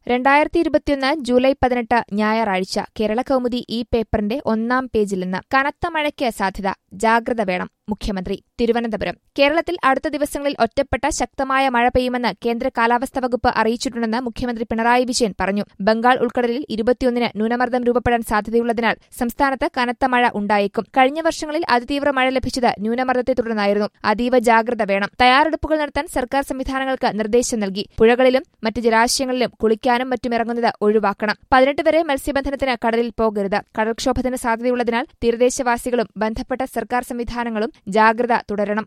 രണ്ടായിരത്തി ഇരുപത്തിയൊന്ന് ജൂലൈ പതിനെട്ട് ഞായറാഴ്ച കേരള കൗമുദി ഈ പേപ്പറിന്റെ ഒന്നാം പേജിൽ നിന്ന് കനത്ത മഴയ്ക്ക് സാധ്യത ജാഗ്രത വേണം മുഖ്യമന്ത്രി തിരുവനന്തപുരം കേരളത്തിൽ അടുത്ത ദിവസങ്ങളിൽ ഒറ്റപ്പെട്ട ശക്തമായ മഴ പെയ്യുമെന്ന് കേന്ദ്ര കാലാവസ്ഥാ വകുപ്പ് അറിയിച്ചിട്ടുണ്ടെന്ന് മുഖ്യമന്ത്രി പിണറായി വിജയൻ പറഞ്ഞു ബംഗാൾ ഉൾക്കടലിൽ ഇരുപത്തിയൊന്നിന് ന്യൂനമർദ്ദം രൂപപ്പെടാൻ സാധ്യതയുള്ളതിനാൽ സംസ്ഥാനത്ത് കനത്ത മഴ ഉണ്ടായേക്കും കഴിഞ്ഞ വർഷങ്ങളിൽ അതിതീവ്ര മഴ ലഭിച്ചത് ന്യൂനമർദ്ദത്തെ തുടർന്നായിരുന്നു അതീവ ജാഗ്രത വേണം തയ്യാറെടുപ്പുകൾ നടത്താൻ സർക്കാർ സംവിധാനങ്ങൾക്ക് നിർദ്ദേശം നൽകി പുഴകളിലും മറ്റ് ജലാശയങ്ങളിലും കുളിക്കാനും മറ്റും ഇറങ്ങുന്നത് ഒഴിവാക്കണം പതിനെട്ട് വരെ മത്സ്യബന്ധനത്തിന് കടലിൽ പോകരുത് കടൽക്ഷോഭത്തിന് സാധ്യതയുള്ളതിനാൽ തീരദേശവാസികളും ബന്ധപ്പെട്ട സർക്കാർ സംവിധാനങ്ങളും ജാഗ്രത തുടരണം